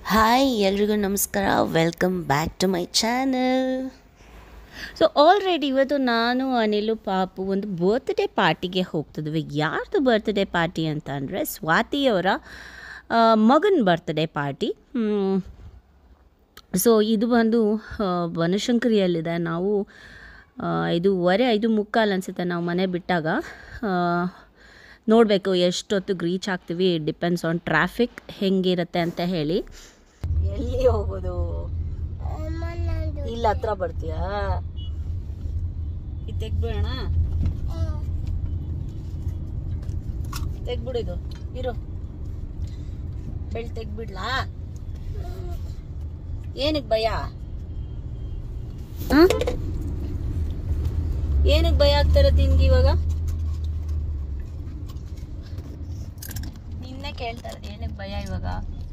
Hi ಎಲ್ರಿಗೂ ನಮಸ್ಕಾರ welcome back to my channel so already ಇವತ್ತು ನಾನು ಅನಿಲು ಪಾಪು ಒಂದು ಬರ್ತ್ಡೇ ಪಾರ್ಟಿಗೆ ಹೋಗ್ತಿದ್ವಿ ಯಾರ್ದು ಬರ್ತ್ಡೇ ಪಾರ್ಟಿ ಅಂತ ಅಂದರೆ ಸ್ವಾತಿಯವರ ಮಗನ ಬರ್ತ್ಡೇ ಪಾರ್ಟಿ ಸೊ ಇದು ಬಂದು ಆ, ಬನಶಂಕರಿಯಲ್ಲಿದೆ ನಾವು ಆ, ಐದೂವರೆ ಐದು ಮುಕ್ಕಾಲು ಅನಿಸುತ್ತೆ ನಾವು ಮನೆ ಬಿಟ್ಟಾಗ ನೋಡಬೇಕು ಎಷ್ಟೊತ್ತಿಗೆ ರೀಚ್ ಆಗ್ತೀವಿ ಡಿಪೆಂಡ್ಸ್ ಆನ್ ಟ್ರಾಫಿಕ್ ಹೆಂಗಿರುತ್ತೆ ಅಂತ ಹೇಳಿ ಎಲ್ಲಿ ಹೋಗೋದು ಇಲ್ಲಿ ಹತ್ರ ಬರ್ತೀಯಾ ಇದು ತೆಗ್ಬಿಡೋಣ ತೆಗ್ಬಿಡಿದು ಇರು ಬೆಳ್ ತೆಗ್ಬಿಡ್ಲಾ ಏನಕ್ಕೆ ಭಯ ಹ? ಏನಕ್ಕೆ ಭಯ ಆಗ್ತಿರೋದು ನಿನ್ಗೆ ಇವಾಗ ನಿನ್ನೆ ಕೇಳ್ತಾ ಇರೋದು ಏನಕ್ಕೆ ಭಯ ಇವಾಗ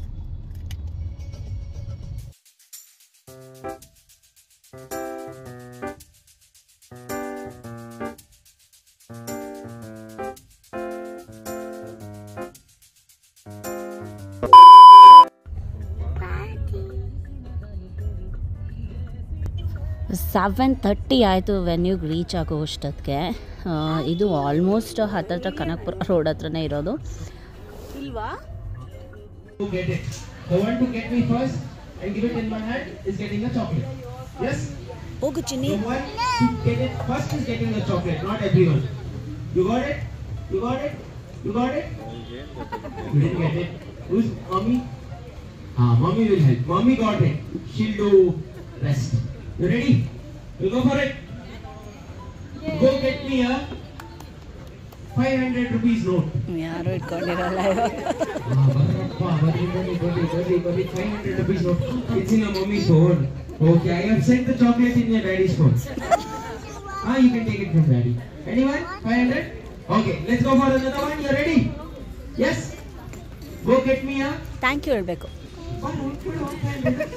ಸೆವೆನ್ ತರ್ಟಿ ಆಯಿತು ವೆನ್ಯೂಗೆ ರೀಚ್ ಆಗೋ ಅಷ್ಟೊತ್ತಿಗೆ ಆ, ಇದು ಆಲ್ಮೋಸ್ಟ್ ಹತ್ತತ್ರ ಕನಕಪುರ ರೋಡ್ ಹತ್ರನೇ ಇರೋದು ಇಲ್ವಾ to get it. The one to get me first and give it in my hand is getting the chocolate. Yes? ಹೋಗು ಚಿನ್ನಿ The one to get it first is getting the chocolate, not everyone. You got it? You got it? You got it? You didn't get it. Who's mommy? Ah, mommy will help. Mommy got it. She'll do rest. You ready? You go for it. Go get me a 500 rupees note. ಯಾರು ಇಟ್ಕೊಂಡಿರಲ್ಲ ಇವಾಗ Ah, barappa, barri, barri, barri, barri, barri, 500 rupees note. It's in your mommy's phone. Okay, I have sent the chocolate in your daddy's phone. Ah, you can take it from daddy. Anyone? 500? Okay, let's go for another one. You ready? Yes? Go get me a thank you ಹೇಳಬೇಕು one, one, one, one, 500.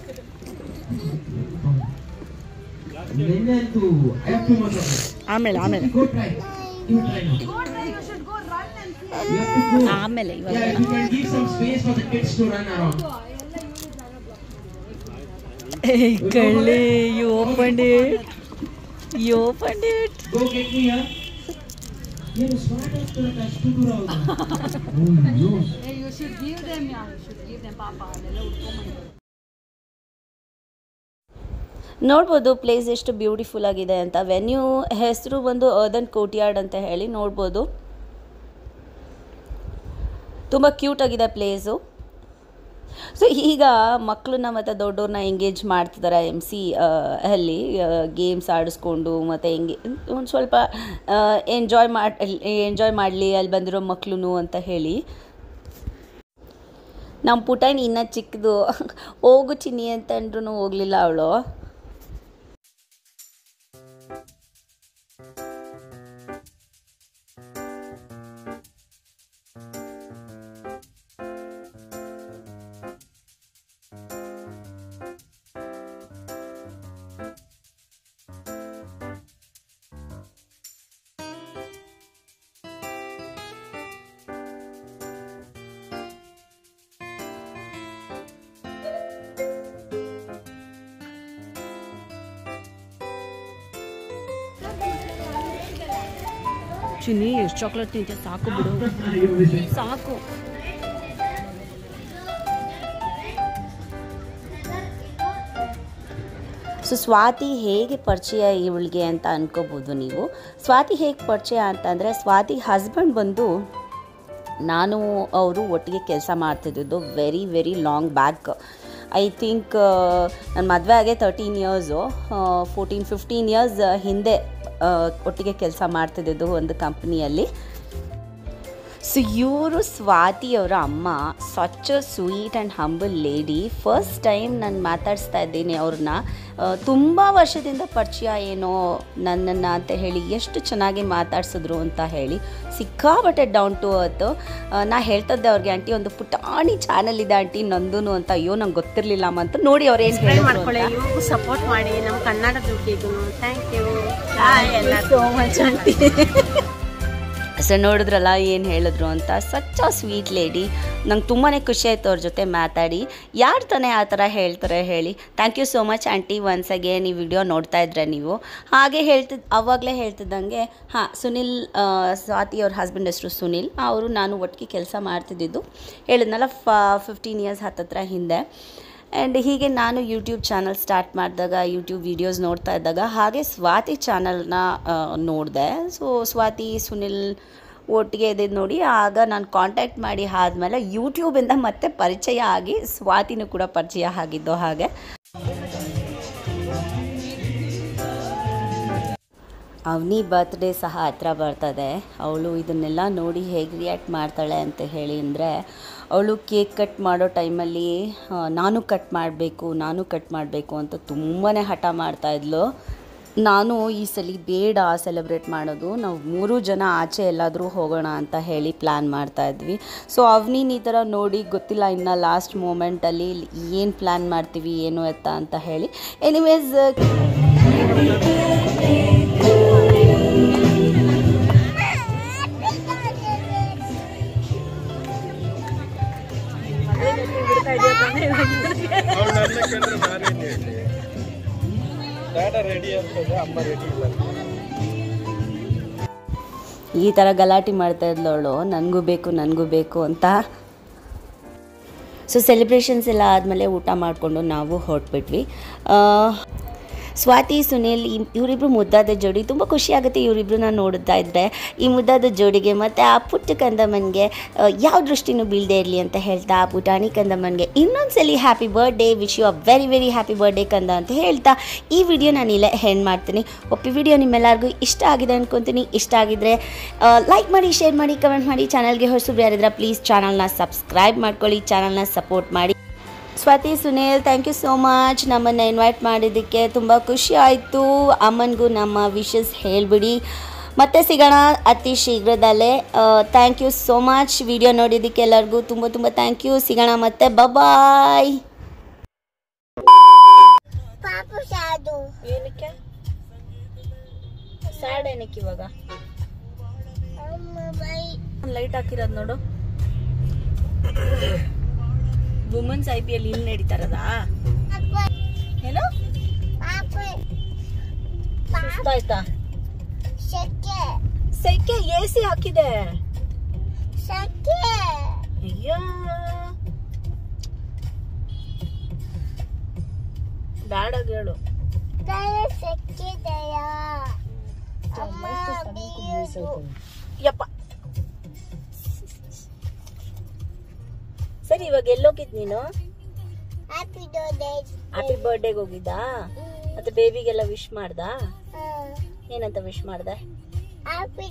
ನಿನ್ನೆ ಅಂತೂ I have too much of it. ಆಮೇಲೆ ಆಮೇಲೆ Go try. You try now. You have to go. ಆಮೇಲೆ ಇವಾಗ Yeah, if you can give some space for the kids to run around. ಕಳ್ಳಿ you open it you open it Go get me a. ಏನು smart ಆಗ್ತದೆ ಅಷ್ಟು ದೂರ ಹೌದಾ ಅಯ್ಯೋ ನೋಡ್ಬೋದು ಪ್ಲೇಸ್ ಎಷ್ಟು ಬ್ಯೂಟಿಫುಲ್ ಆಗಿದೆ ಅಂತ ವೆನ್ಯೂ ಹೆಸರು ಬಂದು ಅರ್ದನ್ ಕೋಟಿಯಾರ್ಡ್ ಅಂತ ಹೇಳಿ ನೋಡ್ಬೋದು ತುಂಬ ಕ್ಯೂಟ್ ಆಗಿದೆ ಪ್ಲೇಸು ಸೊ ಈಗ ಮಕ್ಕಳನ್ನ ಮತ್ತು ದೊಡ್ಡವ್ರನ್ನ ಎಂಗೇಜ್ ಮಾಡ್ತಿದ್ದಾರೆ ಎಮ್ ಸಿ ಅಲ್ಲಿ ಗೇಮ್ಸ್ ಆಡಿಸ್ಕೊಂಡು ಮತ್ತು ಹೆಂಗೆ ಒಂದು ಸ್ವಲ್ಪ ಎಂಜಾಯ್ ಮಾಡಿ ಎಂಜಾಯ್ ಮಾಡಲಿ ಅಲ್ಲಿ ಬಂದಿರೋ ಮಕ್ಕಳು ಅಂತ ಹೇಳಿ ನಮ್ಮ ಪುಟಾಣಿ ಇನ್ನೂ ಚಿಕ್ಕದು ಹೋಗು ಚಿನ್ನಿ ಅಂತಂದ್ರೂ ಹೋಗಲಿಲ್ಲ ಅವಳು ಚಿನ್ನಿ ಎಷ್ಟು ಚಾಕ್ಲೇಟ್ ತಿಂತೆ ಸಾಕು ಬಿಡು ಸಾಕು ಸೊ ಸ್ವಾತಿ ಹೇಗೆ ಪರಿಚಯ ಇವಳಿಗೆ ಅಂತ ಅನ್ಕೋಬೋದು ನೀವು ಸ್ವಾತಿ ಹೇಗೆ ಪರಿಚಯ ಅಂತಂದರೆ ಸ್ವಾತಿ ಹಸ್ಬೆಂಡ್ ಬಂದು ನಾನು ಅವರು ಒಟ್ಟಿಗೆ ಕೆಲಸ ಮಾಡ್ತಿದ್ದಿದ್ದು very very long back I think ನನ್ನ ಮದುವೆ ಆಗೇ thirteen years fourteen fifteen years ಹಿಂದೆ ಆ, ಒಟ್ಟಿಗೆ ಕೆಲಸ ಮಾಡ್ತಿದ್ದಿದ್ದು ಒಂದು ಕಂಪ್ನಿಯಲ್ಲಿ ಸೊ ಇವರು ಸ್ವಾತಿಯವರ ಅಮ್ಮ such a sweet and humble lady first time ನಾನು ಮಾತಾಡಿಸ್ತಾ ಇದ್ದೀನಿ ಅವ್ರನ್ನ ತುಂಬ ವರ್ಷದಿಂದ ಪರಿಚಯ ಏನೋ ನನ್ನನ್ನು ಅಂತ ಹೇಳಿ ಎಷ್ಟು ಚೆನ್ನಾಗಿ ಮಾತಾಡ್ಸಿದ್ರು ಅಂತ ಹೇಳಿ ಸಿಕ್ಕಾಬಟ್ಟೆ ಡೌನ್ ಟು ಅರ್ತ್ ನಾ ಹೇಳ್ತದ್ದೆ ಅವ್ರಿಗೆ ಆಂಟಿ ಒಂದು ಪುಟಾಣಿ ಚಾನಲ್ ಇದೆ ಆಂಟಿ ನಂದು ಅಂತ ಅಯ್ಯೋ ನಂಗೆ ಗೊತ್ತಿರಲಿಲ್ಲ ಅಂತ ನೋಡಿ ಅವ್ರು ಏನು ಸಬ್ಸ್ಕ್ರೈಬ್ ಮಾಡ್ಕೊಳ್ಳಿ ಇವಾಗೂ ಸಪೋರ್ಟ್ ಮಾಡಿ ನಮ್ಮ ಕನ್ನಡ ದುಡ್ಡಿಗೂ ಥ್ಯಾಂಕ್ ಯು ಎಲ್ಲ ಸೋ ಮಚ್ ಆಂಟಿ ಸೊ ನೋಡಿದ್ರಲ್ಲ ಏನು ಹೇಳಿದ್ರು ಅಂತ ಸಚ್ ಆ ಸ್ವೀಟ್ ಲೇಡಿ ನಂಗೆ ತುಂಬಾ ಖುಷಿ ಆಯಿತು ಅವ್ರ ಜೊತೆ ಮಾತಾಡಿ ಯಾರು ತಾನೇ ಆ ಥರ ಹೇಳ್ತಾರೆ ಹೇಳಿ thank you so much aunty once again ಈ ವಿಡಿಯೋ ನೋಡ್ತಾ ಇದ್ರೆ ನೀವು ಹಾಗೆ ಹೇಳ್ತಿದ್ದು ಅವಾಗಲೇ ಹೇಳ್ತಿದ್ದಂಗೆ ಹಾಂ ಸುನಿಲ್ ಆ, ಸ್ವಾತಿ ಅವ್ರ ಹಸ್ಬೆಂಡ್ ಹೆಸರು ಸುನಿಲ್ ಅವರು ನಾನು ಒಟ್ಟಿಗೆ ಕೆಲಸ ಮಾಡ್ತಿದ್ದಿದ್ದು ಹೇಳಿದ್ನಲ್ಲ ಫ ಫಿಫ್ಟೀನ್ ಇಯರ್ಸ್ ಹತ್ತತ್ರ ಹಿಂದೆ ಆ್ಯಂಡ್ ಹೀಗೆ ನಾನು ಯೂಟ್ಯೂಬ್ ಚಾನಲ್ ಸ್ಟಾರ್ಟ್ ಮಾಡಿದಾಗ ಯೂಟ್ಯೂಬ್ ವೀಡಿಯೋಸ್ ನೋಡ್ತಾ ಇದ್ದಾಗ ಹಾಗೆ ಸ್ವಾತಿ ಚಾನಲ್ನ ನೋಡಿದೆ ಸೊ ಸ್ವಾತಿ ಸುನಿಲ್ ಒಟ್ಟಿಗೆ ಇದ್ದಿದ್ದು ನೋಡಿ ಆಗ ನಾನು ಕಾಂಟ್ಯಾಕ್ಟ್ ಮಾಡಿ ಆದಮೇಲೆ ಯೂಟ್ಯೂಬಿಂದ ಮತ್ತೆ ಪರಿಚಯ ಆಗಿ ಸ್ವಾತಿನೂ ಕೂಡ ಪರಿಚಯ ಆಗಿದ್ದು ಹಾಗೆ ಅವನಿ ಬರ್ತ್ಡೇ ಸಹ ಹತ್ರ ಬರ್ತದೆ ಅವಳು ಇದನ್ನೆಲ್ಲ ನೋಡಿ ಹೇಗೆ ರಿಯಾಕ್ಟ್ ಮಾಡ್ತಾಳೆ ಅಂತ ಹೇಳಿ ಅಂದರೆ ಅವಳು ಕೇಕ್ ಕಟ್ ಮಾಡೋ ಟೈಮಲ್ಲಿ ಆ, ನಾನು ಕಟ್ ಮಾಡಬೇಕು ನಾನು ಕಟ್ ಮಾಡಬೇಕು ಅಂತ ತುಂಬಾ ಹಠ ಮಾಡ್ತಾಯಿದ್ಲು ನಾನು ಈ ಸಲ ಬೇಡ ಸೆಲೆಬ್ರೇಟ್ ಮಾಡೋದು ನಾವು ಮೂರು ಜನ ಆಚೆ ಎಲ್ಲಾದರೂ ಹೋಗೋಣ ಅಂತ ಹೇಳಿ ಪ್ಲ್ಯಾನ್ ಮಾಡ್ತಾ ಇದ್ವಿ ಸೊ ಅವನಿನ್ ಈ ಥರ ನೋಡಿ ಗೊತ್ತಿಲ್ಲ ಇನ್ನು ಲಾಸ್ಟ್ ಮೂಮೆಂಟಲ್ಲಿ ಏನು ಪ್ಲ್ಯಾನ್ ಮಾಡ್ತೀವಿ ಏನು ಎತ್ತ ಅಂತ ಹೇಳಿ ಎನಿವೇಸ್ ಅವ್ಳು ನನ್ನ ಕಂಡ್ರೆ ನಾನೇನ್ ಹೇಳಿ ಡ್ಯಾಡ ರೆಡಿ ಅಂತಂದ್ರೆ ಅಮ್ಮ ರೆಡಿ ಇಲ್ಲ ಈ ಥರ ಗಲಾಟೆ ಮಾಡ್ತಾ ಇದ್ಲವಳು ನನಗೂ ಬೇಕು ನನಗೂ ಬೇಕು ಅಂತ ಸೊ ಸೆಲೆಬ್ರೇಷನ್ಸ್ ಎಲ್ಲ ಆದಮೇಲೆ ಊಟ ಮಾಡಿಕೊಂಡು ನಾವು ಹೊರಟ್ಬಿಟ್ವಿ ಸ್ವಾತಿ ಸುನಿಲ್ ಇ- ಇವರಿಬ್ರು ಮುದ್ದಾದ ಜೋಡಿ ತುಂಬ ಖುಷಿಯಾಗುತ್ತೆ ಇವರಿಬ್ರನ್ನ ನೋಡ್ತಾ ಇದ್ದರೆ ಈ ಮುದ್ದಾದ ಜೋಡಿಗೆ ಮತ್ತು ಆ ಪುಟ್ಟ ಕಂದಮ್ಮನಿಗೆ ಯಾವ ದೃಷ್ಟಿನೂ ಬೀಳದೆ ಇರಲಿ ಅಂತ ಹೇಳ್ತಾ ಆ ಪುಟಾಣಿ ಕಂದಮ್ಮನಿಗೆ ಇನ್ನೊಂದ್ಸಲಿ happy birthday wish you a very very happy birthday ಕಂದ ಅಂತ ಹೇಳ್ತಾ ಈ ವಿಡಿಯೋ ನಾನು ಇಲ್ಲೇ ಹೆಣ್ಣು ಮಾಡ್ತೀನಿ ಒಪ್ಪಿ ವಿಡಿಯೋ ನಿಮ್ಮೆಲ್ಲರಿಗೂ ಇಷ್ಟ ಆಗಿದೆ ಅನ್ಕೊತೀನಿ ಇಷ್ಟ ಆಗಿದ್ರೆ ಲೈಕ್ ಮಾಡಿ ಶೇರ್ ಮಾಡಿ ಕಮೆಂಟ್ ಮಾಡಿ ಚಾನಲ್ಗೆ ಹೊಸಬ್ರು ಯಾರಿದ್ರೆ ಪ್ಲೀಸ್ ಚಾನಲ್ನ ಸಬ್ಸ್ಕ್ರೈಬ್ ಮಾಡ್ಕೊಳ್ಳಿ ಚಾನಲ್ನ ಸಪೋರ್ಟ್ ಮಾಡಿ Swathi Sunil thank you so much ನಮ್ಮನ್ನು ಇನ್ವೈಟ್ ಮಾಡಿದ್ದಕ್ಕೆ ತುಂಬ ಖುಷಿ ಆಯಿತು ಅಮ್ಮನಿಗೂ ನಮ್ಮ ವಿಶಸ್ ಹೇಳಿಬಿಡಿ ಮತ್ತೆ ಸಿಗೋಣ ಅತಿ ಶೀಘ್ರದಲ್ಲೇ thank you so much video ನೋಡಿದ್ದಕ್ಕೆ ಎಲ್ಲರಿಗೂ ತುಂಬ ತುಂಬ ಥ್ಯಾಂಕ್ ಯು ಸಿಗೋಣ ಮತ್ತೆ ಬಾಯ್ ಏನಕ್ಕೆ ಸ್ಯಾಡ್ ಏನಕ್ಕೆ ಇವಾಗ ಲೈಟ್ ಹಾಕಿರೋದು ನೋಡು ವುಮೆನ್ಸ್ ಐ ಪಿ ಎಲ್ ಇಲ್ಲಿ ನಡೀತಾರದಾ ಏನು ಸುಸ್ತಾಯ್ತಾ ಸೆಕೆ ಎ ಸಿ ಹಾಕಿದೆ ಅಯ್ಯೋ ಬ್ಯಾಡಾಗ ಹೇಳು ಯಪ್ಪ ಸರಿ ಇವಾಗ ಎಲ್ಲೋಗಿದ್ ನೀನು ಹ್ಯಾಪಿ ಬರ್ಡೇಗೆ ಹೋಗಿದ್ದಾ ಮತ್ತೆ ಬೇಬಿಗೆಲ್ಲ ವಿಶ್ ಮಾಡ್ದಾ ಏನಂತ ವಿಶ್ ಮಾಡ್ದೆ ಹ್ಯಾಪಿ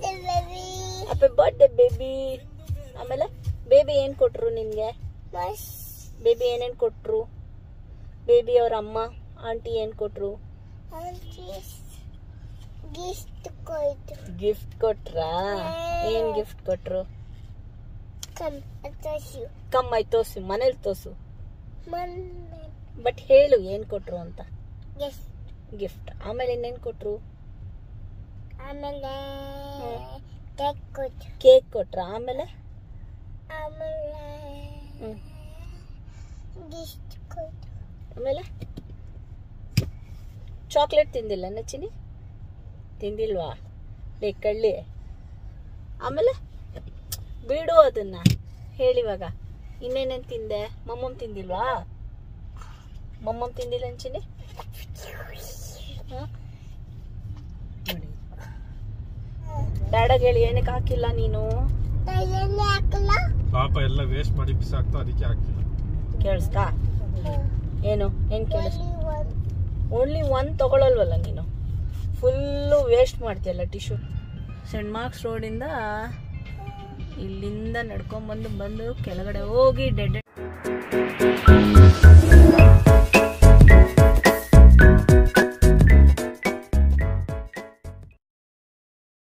ಬರ್ಡೇ ಬೇಬಿ ಆಮೇಲೆ ಬೇಬಿ ಏನ್ ಕೊಟ್ರು ನಿನ್ಗೆ ಬೇಬಿ ಏನೇನ್ ಕೊಟ್ರು ಬೇಬಿ ಅವ್ರ ಅಮ್ಮ ಆಂಟಿ ಏನ್ ಕೊಟ್ರು ಗಿಫ್ಟ್ ಕೊಟ್ರಾ ಏನ್ ಗಿಫ್ಟ್ ಕೊಟ್ರು ಕಮ್ಮ ತೋರ್ಸು ಮನೇಲಿ ತೋರ್ಸು ಬಟ್ ಹೇಳು ಏನ್ ಕೊಟ್ರು ಅಂತ ಗಿಫ್ಟ್ ಆಮೇಲೆ ಇನ್ನೇನ್ ಕೊಟ್ರು ಆಮೇಲೆ ಕೇಕ್ ಕೊಟ್ಟು ಕೇಕ್ ಕೊಟ್ರ ಆಮೇಲೆ ಆಮೇಲೆ ಹ್ಮ್. ಗಿಫ್ಟ್ ಕೊಟ್ಟು ಆಮೇಲೆ ಚಾಕ್ಲೇಟ್ ತಿಂದಿಲ್ಲ ನಚ್ಚಿನಿ ತಿಂದಿಲ್ವಾ ಲೇ ಕಳ್ಳಿ ಆಮೇಲೆ ಬಿಡು ಅದನ್ನ ಹೇಳಿವಾಗ ಇನ್ನೇನೇನ್ ತಿಂದೆ ಮಮ್ಮಮ್ ತಿಂದಿಲ್ವಾ ಮಮ್ಮಮ್ ತಿಂದಿಲ್ಲ ಅಂಚಿನಿ ಡ್ಯಾಡಾಗ ಹೇಳಿ ಏನಕ್ಕೆ ಹಾಕಿಲ್ಲ ನೀನು ಕೈಯಲ್ಲಿ ಹಾಕಲ್ಲ ಪಾಪ ಎಲ್ಲ ವೇಸ್ಟ್ ಮಾಡಿ ಬಿಸಾಕ್ತಾ ಅದಕ್ಕೆ ಹಾಕಿಲ್ಲ ಕೇಳಿಸ್ತಾ ಏನು ಏನ್ ಕೇಳಿಸ್ Only one. ಓನ್ಲಿ ಒನ್ ತಗೊಳಲ್ವಲ್ಲ ನೀನು ಫುಲ್ಲು ವೇಸ್ಟ್ ಮಾಡ್ತೀಯಲ್ಲ ಟಿಶ್ಯೂ ಸೆಂಟ್ ಮಾರ್ಕ್ಸ್ ರೋಡಿಂದ ಇಲ್ಲಿಂದ ನಡ್ಕೊಂಬಂದು ಬಂದು ಕೆಳಗಡೆ ಹೋಗಿ ಡೆಡ್